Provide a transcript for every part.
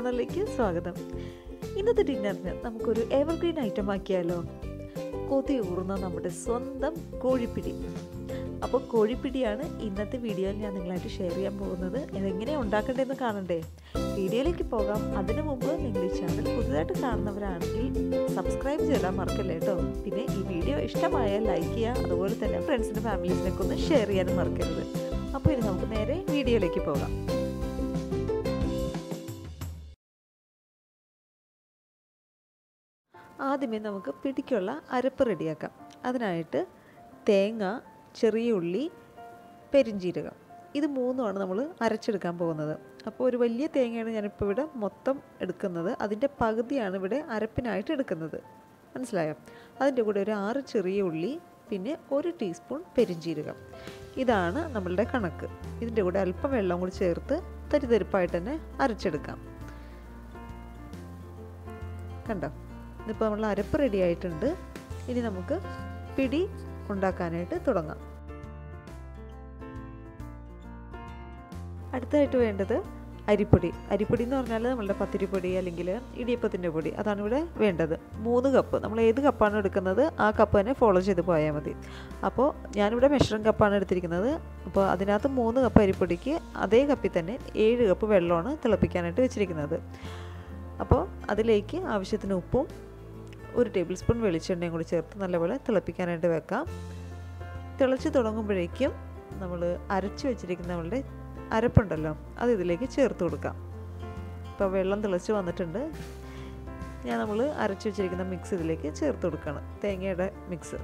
ചാനലിലേക്ക് സ്വാഗതം ഇന്നത്തെ ഡിന്നറിന് നമുക്കൊരു എവർഗ്രീൻ ഐറ്റം ആക്കിയാലോ കൊതി ഊറുന്ന നമ്മുടെ സ്വന്തം കോഴിപ്പിടി അപ്പോൾ കോഴിപ്പിടിയാണ് ഇന്നത്തെ വീഡിയോയിൽ ഞാൻ നിങ്ങളായിട്ട് ഷെയർ ചെയ്യാൻ പോകുന്നത് ഇതെങ്ങനെയാണ് ഉണ്ടാക്കേണ്ടതെന്ന് കാണണ്ടേ വീഡിയോയിലേക്ക് പോകാം അതിനു മുമ്പ് നിങ്ങൾ ഈ ചാനൽ പുതുതായിട്ട് കാണുന്നവരാണെങ്കിൽ സബ്സ്ക്രൈബ് ചെയ്താൽ മറക്കല്ലേ കേട്ടോ പിന്നെ ഈ വീഡിയോ ഇഷ്ടമായാൽ ലൈക്ക് ചെയ്യുക അതുപോലെ തന്നെ ഫ്രണ്ട്സിനും ഫാമിലീസിനൊക്കെ ഒന്ന് ഷെയർ ചെയ്യാനും മറക്കരുത് അപ്പോൾ ഇനി നമുക്ക് നേരെ വീഡിയോയിലേക്ക് പോകാം ആദ്യമേ നമുക്ക് പിടിക്കുള്ള അരപ്പ് റെഡിയാക്കാം അതിനായിട്ട് തേങ്ങ ചെറിയ ഉള്ളി പെരിഞ്ചീരകം ഇത് മൂന്നുമാണ് നമ്മൾ അരച്ചെടുക്കാൻ പോകുന്നത് അപ്പോൾ ഒരു വലിയ തേങ്ങയാണ് ഞാനിപ്പോൾ ഇവിടെ മൊത്തം എടുക്കുന്നത് അതിൻ്റെ പകുതിയാണ് ഇവിടെ അരപ്പിനായിട്ട് എടുക്കുന്നത് മനസ്സിലായോ അതിൻ്റെ കൂടെ ഒരു ആറ് ചെറിയ ഉള്ളി പിന്നെ ഒരു ടീസ്പൂൺ പെരിഞ്ചീരകം ഇതാണ് നമ്മളുടെ കണക്ക് ഇതിൻ്റെ കൂടെ അല്പം വെള്ളം കൂടി ചേർത്ത് തരിതരിപ്പായിട്ട് തന്നെ അരച്ചെടുക്കാം കണ്ടോ ഇതിപ്പോൾ നമ്മൾ അരപ്പ് റെഡി ആയിട്ടുണ്ട് ഇനി നമുക്ക് പിടി ഉണ്ടാക്കാനായിട്ട് തുടങ്ങാം അടുത്തതായിട്ട് വേണ്ടത് അരിപ്പൊടി അരിപ്പൊടി എന്ന് പറഞ്ഞാൽ നമ്മളുടെ പത്തിരിപ്പൊടി അല്ലെങ്കിൽ ഇടിയപ്പത്തിൻ്റെ പൊടി അതാണ് ഇവിടെ വേണ്ടത് മൂന്ന് കപ്പ് നമ്മൾ ഏത് കപ്പാണ് എടുക്കുന്നത് ആ കപ്പ് തന്നെ ഫോളോ ചെയ്ത് പോയാൽ മതി അപ്പോൾ ഞാനിവിടെ മെഷറിംഗ് കപ്പാണ് എടുത്തിരിക്കുന്നത് അപ്പോൾ അതിനകത്ത് മൂന്ന് കപ്പ് അരിപ്പൊടിക്ക് അതേ കപ്പിൽ തന്നെ ഏഴ് കപ്പ് വെള്ളമാണ് തിളപ്പിക്കാനായിട്ട് വെച്ചിരിക്കുന്നത് അപ്പോൾ അതിലേക്ക് ആവശ്യത്തിന് ഉപ്പും ഒരു ടേബിൾ സ്പൂൺ വെളിച്ചെണ്ണയും കൂടി ചേർത്ത് നല്ലപോലെ തിളപ്പിക്കാനായിട്ട് വെക്കാം തിളച്ച് തുടങ്ങുമ്പോഴേക്കും നമ്മൾ അരച്ച് വെച്ചിരിക്കുന്ന നമ്മളുടെ അരപ്പുണ്ടല്ലോ അത് ഇതിലേക്ക് ചേർത്ത് കൊടുക്കാം ഇപ്പോൾ വെള്ളം തിളച്ച് വന്നിട്ടുണ്ട് ഞാൻ നമ്മൾ അരച്ച് വെച്ചിരിക്കുന്ന മിക്സ് ഇതിലേക്ക് ചേർത്ത് കൊടുക്കണം തേങ്ങയുടെ മിക്സ്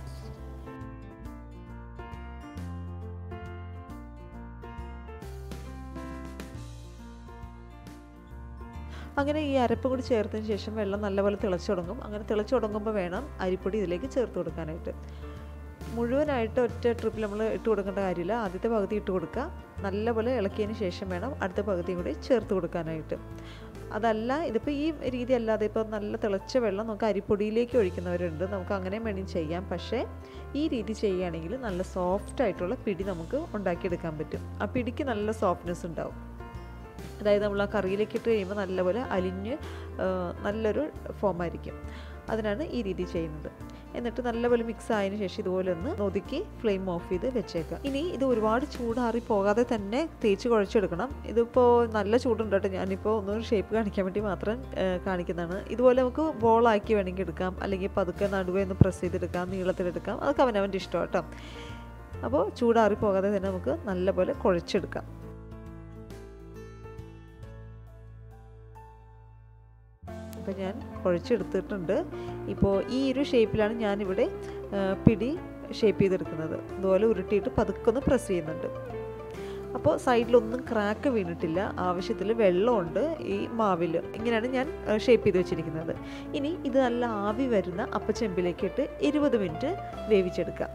അങ്ങനെ ഈ അരപ്പ് കൂടി ചേർത്തതിന് ശേഷം വെള്ളം നല്ലപോലെ തിളച്ചു തുടങ്ങും അങ്ങനെ തിളച്ചു തുടങ്ങുമ്പോൾ വേണം അരിപ്പൊടി ഇതിലേക്ക് ചേർത്ത് കൊടുക്കാനായിട്ട് മുഴുവനായിട്ട് ഒറ്റ ട്രിപ്പിൽ നമ്മൾ ഇട്ട് കൊടുക്കേണ്ട കാര്യമില്ല ആദ്യത്തെ പകുതി ഇട്ട് കൊടുക്കുക നല്ലപോലെ ഇളക്കിയതിന് ശേഷം വേണം അടുത്ത പകുതിയും കൂടി ചേർത്ത് കൊടുക്കാനായിട്ട് അതല്ല ഇതിപ്പോൾ ഈ രീതി അല്ലാതെ ഇപ്പോൾ നല്ല തിളച്ച വെള്ളം നമുക്ക് അരിപ്പൊടിയിലേക്ക് ഒഴിക്കുന്നവരുണ്ട് നമുക്ക് അങ്ങനെ വേണമെങ്കിൽ ചെയ്യാം പക്ഷേ ഈ രീതി ചെയ്യുകയാണെങ്കിൽ നല്ല സോഫ്റ്റ് ആയിട്ടുള്ള പിടി നമുക്ക് ഉണ്ടാക്കിയെടുക്കാൻ പറ്റും ആ പിടിക്ക് നല്ല സോഫ്റ്റ്നെസ് ഉണ്ടാവും അതായത് നമ്മൾ ആ കറിയിലേക്ക് ഇട്ട് കഴിയുമ്പോൾ നല്ലപോലെ അലിഞ്ഞ് നല്ലൊരു ഫോമായിരിക്കും അതിനാണ് ഈ രീതി ചെയ്യുന്നത് എന്നിട്ട് നല്ലപോലെ മിക്സ് ആയതിനു ശേഷം ഇതുപോലെ ഒന്ന് ഒതുക്കി ഫ്ലെയിം ഓഫ് ചെയ്ത് വെച്ചേക്കാം ഇനി ഇത് ഒരുപാട് ചൂടാറി പോകാതെ തന്നെ തേച്ച് കുഴച്ചെടുക്കണം ഇതിപ്പോൾ നല്ല ചൂടുണ്ട് കേട്ടോ ഞാനിപ്പോൾ ഒന്ന് ഷേപ്പ് കാണിക്കാൻ വേണ്ടി മാത്രം കാണിക്കുന്നതാണ് ഇതുപോലെ നമുക്ക് ബോളാക്കി വേണമെങ്കിൽ എടുക്കാം അല്ലെങ്കിൽ പതുക്കെ നടുവേ ഒന്ന് പ്രസ് ചെയ്തെടുക്കാം നീളത്തിലെടുക്കാം അതൊക്കെ അവനവൻ്റെ ഇഷ്ടം കേട്ടോ അപ്പോൾ ചൂടാറി പോകാതെ തന്നെ നമുക്ക് നല്ലപോലെ കുഴച്ചെടുക്കാം അപ്പോൾ ഞാൻ കുഴച്ചെടുത്തിട്ടുണ്ട് ഇപ്പോൾ ഈ ഒരു ഷേപ്പിലാണ് ഞാനിവിടെ പിടി ഷേപ്പ് ചെയ്തെടുക്കുന്നത് ഇതുപോലെ ഉരുട്ടിയിട്ട് പതുക്കൊന്ന് പ്രസ് ചെയ്യുന്നുണ്ട് അപ്പോൾ സൈഡിലൊന്നും ക്രാക്ക് വീണിട്ടില്ല ആവശ്യത്തിൽ വെള്ളമുണ്ട് ഈ മാവിൽ ഇങ്ങനെയാണ് ഞാൻ ഷേപ്പ് ചെയ്ത് വെച്ചിരിക്കുന്നത് ഇനി ഇത് നല്ല ആവി വരുന്ന അപ്പച്ചെമ്പിലേക്ക് ഇട്ട് ഇരുപത് മിനിറ്റ് വേവിച്ചെടുക്കാം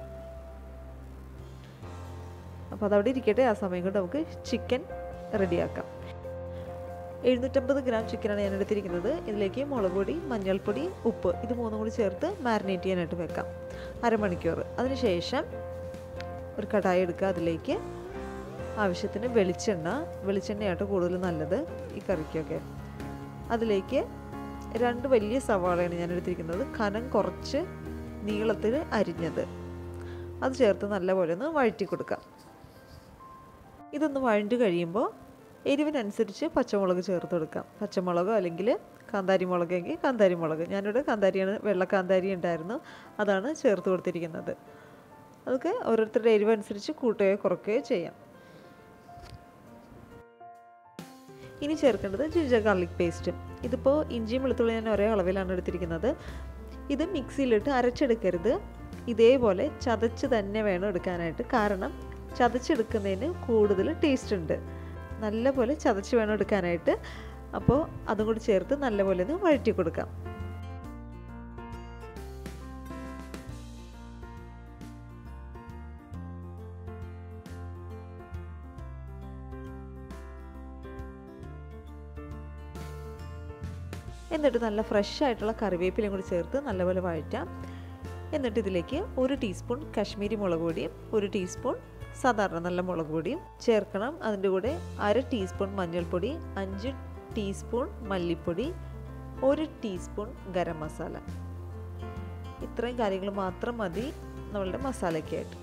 അപ്പോൾ അതവിടെ ഇരിക്കട്ടെ ആ സമയം കൊണ്ട് നമുക്ക് ചിക്കൻ റെഡിയാക്കാം എഴുന്നൂറ്റമ്പത് ഗ്രാം ചിക്കനാണ് ഞാൻ എടുത്തിരിക്കുന്നത് ഇതിലേക്ക് മുളക് പൊടി മഞ്ഞൾപ്പൊടി ഉപ്പ് ഇത് മൂന്നും കൂടി ചേർത്ത് മാരിനേറ്റ് ചെയ്യാനായിട്ട് വെക്കാം അരമണിക്കൂർ അതിനുശേഷം ഒരു കടായി എടുക്കുക അതിലേക്ക് ആവശ്യത്തിന് വെളിച്ചെണ്ണ വെളിച്ചെണ്ണയായിട്ട് കൂടുതൽ നല്ലത് ഈ കറിക്കൊക്കെ അതിലേക്ക് രണ്ട് വലിയ സവാളയാണ് ഞാൻ എടുത്തിരിക്കുന്നത് കനം കുറച്ച് നീളത്തിൽ അരിഞ്ഞത് അത് ചേർത്ത് നല്ലപോലെ ഒന്ന് വഴറ്റി കൊടുക്കാം ഇതൊന്ന് വഴണ്ടി കഴിയുമ്പോൾ എരിവിനനുസരിച്ച് പച്ചമുളക് ചേർത്ത് കൊടുക്കാം പച്ചമുളകോ അല്ലെങ്കിൽ കാന്താരി മുളകെങ്കിൽ കാന്താരി മുളക് ഞാനിവിടെ കാന്താരിയാണ് വെള്ള കാന്താരി ഉണ്ടായിരുന്നു അതാണ് ചേർത്ത് കൊടുത്തിരിക്കുന്നത് അതൊക്കെ ഓരോരുത്തരുടെ എരിവനുസരിച്ച് കൂട്ടുകയോ കുറയ്ക്കുകയോ ചെയ്യാം ഇനി ചേർക്കേണ്ടത് ജിഞ്ചർ ഗാർലിക് പേസ്റ്റ് ഇതിപ്പോൾ ഇഞ്ചിയും വെളുത്തുള്ളി ഞാൻ ഒരേ അളവിലാണ് എടുത്തിരിക്കുന്നത് ഇത് മിക്സിയിലിട്ട് അരച്ചെടുക്കരുത് ഇതേപോലെ ചതച്ച് തന്നെ വേണം എടുക്കാനായിട്ട് കാരണം ചതച്ചെടുക്കുന്നതിന് കൂടുതൽ ടേസ്റ്റ് ഉണ്ട് നല്ലപോലെ ചതച്ച് വേണം എടുക്കാനായിട്ട് അപ്പോൾ അതും കൂടി ചേർത്ത് നല്ലപോലെ ഒന്ന് വഴറ്റി കൊടുക്കാം എന്നിട്ട് നല്ല ഫ്രഷ് ആയിട്ടുള്ള കറിവേപ്പിലയും കൂടി ചേർത്ത് നല്ലപോലെ വഴറ്റാം എന്നിട്ട് ഇതിലേക്ക് ഒരു ടീസ്പൂൺ കാശ്മീരി മുളക് പൊടിയും ഒരു ടീസ്പൂൺ സാധാരണ നല്ല മുളക് പൊടിയും ചേർക്കണം അതിൻ്റെ കൂടെ അര ടീസ്പൂൺ മഞ്ഞൾപ്പൊടി അഞ്ച് ടീസ്പൂൺ മല്ലിപ്പൊടി ഒരു ടീസ്പൂൺ ഗരം മസാല ഇത്രയും കാര്യങ്ങൾ മാത്രം മതി നമ്മളുടെ മസാലയ്ക്കായിട്ട്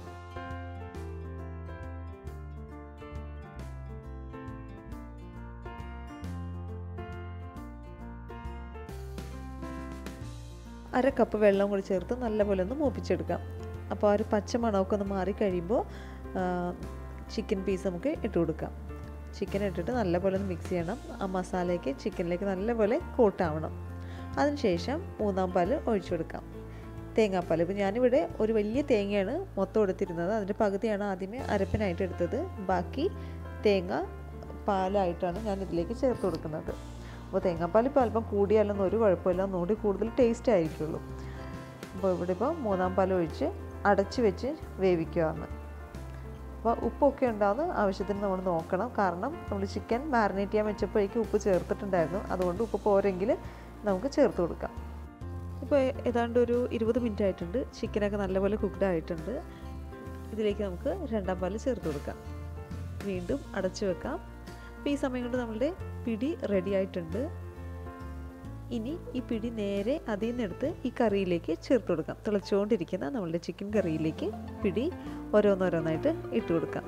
അര കപ്പ് വെള്ളം കൂടി ചേർത്ത് നല്ലപോലെ ഒന്ന് മൂപ്പിച്ചെടുക്കാം അപ്പോൾ ആ ഒരു പച്ച മണമൊക്കെ ഒന്ന് മാറി കഴിയുമ്പോൾ ചിക്കൻ പീസ് നമുക്ക് ഇട്ട് കൊടുക്കാം ചിക്കൻ ഇട്ടിട്ട് നല്ലപോലെ ഒന്ന് മിക്സ് ചെയ്യണം ആ മസാലയ്ക്ക് ചിക്കനിലേക്ക് നല്ലപോലെ കോട്ടാവണം അതിനുശേഷം മൂന്നാം പാൽ ഒഴിച്ചു കൊടുക്കാം തേങ്ങാപ്പാൽ ഇപ്പോൾ ഞാനിവിടെ ഒരു വലിയ തേങ്ങയാണ് മൊത്തം എടുത്തിരുന്നത് അതിൻ്റെ പകുതിയാണ് ആദ്യമേ അരപ്പിനായിട്ട് എടുത്തത് ബാക്കി തേങ്ങ പാലായിട്ടാണ് ഞാൻ ഇതിലേക്ക് ചേർത്ത് കൊടുക്കുന്നത് അപ്പോൾ തേങ്ങാപ്പാൽ ഇപ്പോൾ അല്പം കൂടിയാലൊന്നും ഒരു കുഴപ്പമില്ല ഒന്നുകൂടി കൂടുതൽ ടേസ്റ്റ് ആയിരിക്കുള്ളൂ അപ്പോൾ ഇവിടെ ഇപ്പോൾ മൂന്നാം പാൽ ഒഴിച്ച് അടച്ച് വെച്ച് വേവിക്കുകയാണ് അപ്പോൾ ഉപ്പൊക്കെ ഉണ്ടാകുന്ന ആവശ്യത്തിന് നമ്മൾ നോക്കണം കാരണം നമ്മൾ ചിക്കൻ മാരിനേറ്റ് ചെയ്യാൻ വെച്ചപ്പോഴേക്കും ഉപ്പ് ചേർത്തിട്ടുണ്ടായിരുന്നു അതുകൊണ്ട് ഉപ്പ് പോരെങ്കിൽ നമുക്ക് ചേർത്ത് കൊടുക്കാം ഇപ്പോൾ ഏതാണ്ട് ഒരു ഇരുപത് മിനിറ്റ് ആയിട്ടുണ്ട് ചിക്കനൊക്കെ നല്ലപോലെ കുക്ക്ഡ് ആയിട്ടുണ്ട് ഇതിലേക്ക് നമുക്ക് രണ്ടാം പാല് ചേർത്ത് കൊടുക്കാം വീണ്ടും അടച്ചു വെക്കാം അപ്പോൾ ഈ സമയം കൊണ്ട് നമ്മളുടെ പിടി റെഡി ആയിട്ടുണ്ട് ഇനി ഈ പിടി നേരെ അതിൽ നിന്നെടുത്ത് ഈ കറിയിലേക്ക് ചേർത്ത് കൊടുക്കാം തിളച്ചുകൊണ്ടിരിക്കുന്ന നമ്മളുടെ ചിക്കൻ കറിയിലേക്ക് പിടി ഓരോന്നോരോന്നായിട്ട് ഇട്ട് കൊടുക്കാം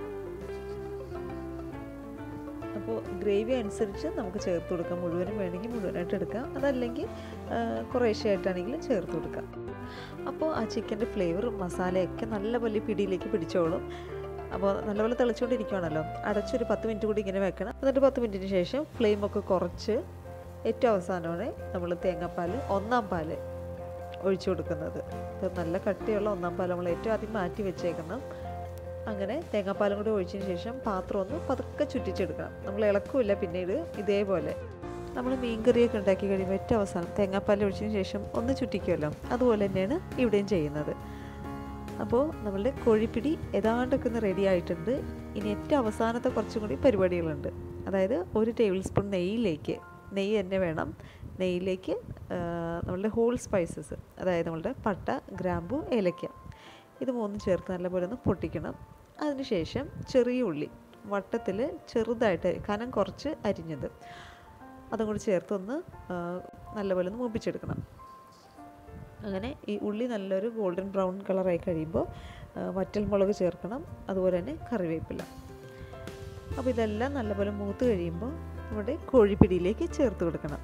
അപ്പോൾ ഗ്രേവി അനുസരിച്ച് നമുക്ക് ചേർത്ത് കൊടുക്കാം മുഴുവനും വേണമെങ്കിൽ മുഴുവനായിട്ട് എടുക്കാം അതല്ലെങ്കിൽ കുറേശ്ശെയായിട്ടാണെങ്കിലും ചേർത്ത് കൊടുക്കാം അപ്പോൾ ആ ചിക്കൻ്റെ ഫ്ലേവർ മസാലയൊക്കെ നല്ലപോലെ പിടിയിലേക്ക് പിടിച്ചോളും അപ്പോൾ നല്ലപോലെ തിളച്ചുകൊണ്ടിരിക്കുകയാണല്ലോ അടച്ചൊരു പത്ത് മിനിറ്റ് കൂടി ഇങ്ങനെ വെക്കണം എന്നിട്ട് പത്ത് മിനിറ്റിന് ശേഷം ഫ്ലെയിമൊക്കെ കുറച്ച് ഏറ്റവും അവസാനമാണ് നമ്മൾ തേങ്ങാപ്പാൽ ഒന്നാം പാൽ ഒഴിച്ചു കൊടുക്കുന്നത് അപ്പോൾ നല്ല കട്ടിയുള്ള ഒന്നാം പാൽ നമ്മൾ ഏറ്റവും ആദ്യം മാറ്റി വെച്ചേക്കണം അങ്ങനെ തേങ്ങാപ്പാലും കൂടി ഒഴിച്ചതിന് ശേഷം പാത്രം ഒന്ന് പതുക്കെ ചുറ്റിച്ചെടുക്കണം നമ്മൾ ഇളക്കില്ല പിന്നീട് ഇതേപോലെ നമ്മൾ മീൻകറിയൊക്കെ ഉണ്ടാക്കി കഴിയുമ്പോൾ ഏറ്റവും അവസാനം തേങ്ങാപ്പാൽ ഒഴിച്ചതിന് ശേഷം ഒന്ന് ചുറ്റിക്കുമല്ലോ അതുപോലെ തന്നെയാണ് ഇവിടെയും ചെയ്യുന്നത് അപ്പോൾ നമ്മളുടെ കോഴിപ്പിടി ഏതാണ്ടൊക്കെ ഒന്ന് റെഡി ആയിട്ടുണ്ട് ഇനി ഏറ്റവും അവസാനത്തെ കുറച്ചും കൂടി പരിപാടികളുണ്ട് അതായത് ഒരു ടേബിൾ സ്പൂൺ നെയ്യിലേക്ക് നെയ്യ് തന്നെ വേണം നെയ്യിലേക്ക് നമ്മളുടെ ഹോൾ സ്പൈസസ് അതായത് നമ്മളുടെ പട്ട ഗ്രാമ്പു ഏലക്ക ഇത് മൂന്നും ചേർത്ത് നല്ലപോലെ ഒന്ന് പൊട്ടിക്കണം അതിനുശേഷം ചെറിയ ഉള്ളി വട്ടത്തിൽ ചെറുതായിട്ട് കനം കുറച്ച് അരിഞ്ഞത് അതും കൂടി ചേർത്തൊന്ന് നല്ലപോലെ ഒന്ന് മൂപ്പിച്ചെടുക്കണം അങ്ങനെ ഈ ഉള്ളി നല്ലൊരു ഗോൾഡൻ ബ്രൗൺ കളറായി കഴിയുമ്പോൾ വറ്റൽമുളക് ചേർക്കണം അതുപോലെ തന്നെ കറിവേപ്പില അപ്പോൾ ഇതെല്ലാം നല്ലപോലെ മൂത്ത് കഴിയുമ്പോൾ നമ്മുടെ കോഴിപ്പിടിയിലേക്ക് ചേർത്ത് കൊടുക്കണം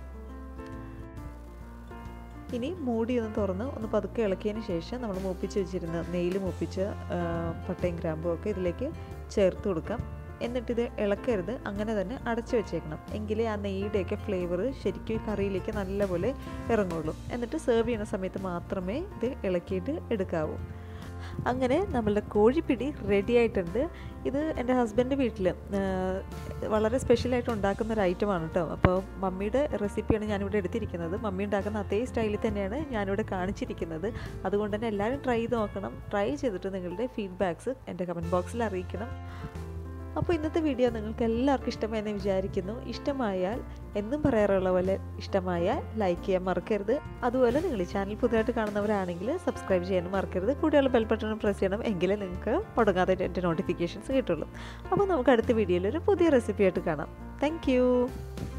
ഇനി മൂടി ഒന്ന് തുറന്ന് ഒന്ന് പതുക്കെ ഇളക്കിയതിന് ശേഷം നമ്മൾ മൂപ്പിച്ച് വെച്ചിരുന്ന നെയ്യിൽ മൂപ്പിച്ച പട്ടയും ഗ്രാമ്പും ഒക്കെ ഇതിലേക്ക് ചേർത്ത് കൊടുക്കാം എന്നിട്ടിത് ഇളക്കരുത് അങ്ങനെ തന്നെ അടച്ചു വെച്ചേക്കണം എങ്കിലേ ആ നെയ്യുടെയൊക്കെ ഫ്ലേവർ ശരിക്കും കറിയിലേക്ക് നല്ലപോലെ ഇറങ്ങുള്ളൂ എന്നിട്ട് സെർവ് ചെയ്യുന്ന സമയത്ത് മാത്രമേ ഇത് ഇളക്കിയിട്ട് എടുക്കാവൂ അങ്ങനെ നമ്മളുടെ കോഴിപ്പിടി റെഡി ആയിട്ടുണ്ട് ഇത് എൻ്റെ ഹസ്ബൻഡ് വീട്ടിൽ വളരെ സ്പെഷ്യലായിട്ട് ഉണ്ടാക്കുന്ന ഒരു ഐറ്റമാണ് കേട്ടോ അപ്പോൾ മമ്മിയുടെ റെസിപ്പിയാണ് ഞാനിവിടെ എടുത്തിരിക്കുന്നത് മമ്മി ഉണ്ടാക്കുന്ന അതേ സ്റ്റൈലിൽ തന്നെയാണ് ഞാനിവിടെ കാണിച്ചിരിക്കുന്നത് അതുകൊണ്ട് തന്നെ എല്ലാവരും ട്രൈ ചെയ്ത് നോക്കണം ട്രൈ ചെയ്തിട്ട് നിങ്ങളുടെ ഫീഡ്ബാക്ക്സ് എൻ്റെ കമൻറ്റ് ബോക്സിൽ അറിയിക്കണം അപ്പോൾ ഇന്നത്തെ വീഡിയോ നിങ്ങൾക്ക് എല്ലാവർക്കും ഇഷ്ടമായെന്ന് വിചാരിക്കുന്നു ഇഷ്ടമായാൽ എന്നും പറയാറുള്ള പോലെ ഇഷ്ടമായാൽ ലൈക്ക് ചെയ്യാൻ മറക്കരുത് അതുപോലെ നിങ്ങൾ ഈ ചാനൽ പുതിയതായിട്ട് കാണുന്നവരാണെങ്കിൽ സബ്സ്ക്രൈബ് ചെയ്യാനും മറക്കരുത് കൂടെയുള്ള ബെൽ ബട്ടൺ പ്രസ് ചെയ്യണം എങ്കിലേ നിങ്ങൾക്ക് മുടങ്ങാതെ എൻ്റെ നോട്ടിഫിക്കേഷൻസ് കിട്ടുള്ളൂ അപ്പോൾ നമുക്ക് അടുത്ത വീഡിയോയിൽ ഒരു പുതിയ റെസിപ്പി ആയിട്ട് കാണാം താങ്ക്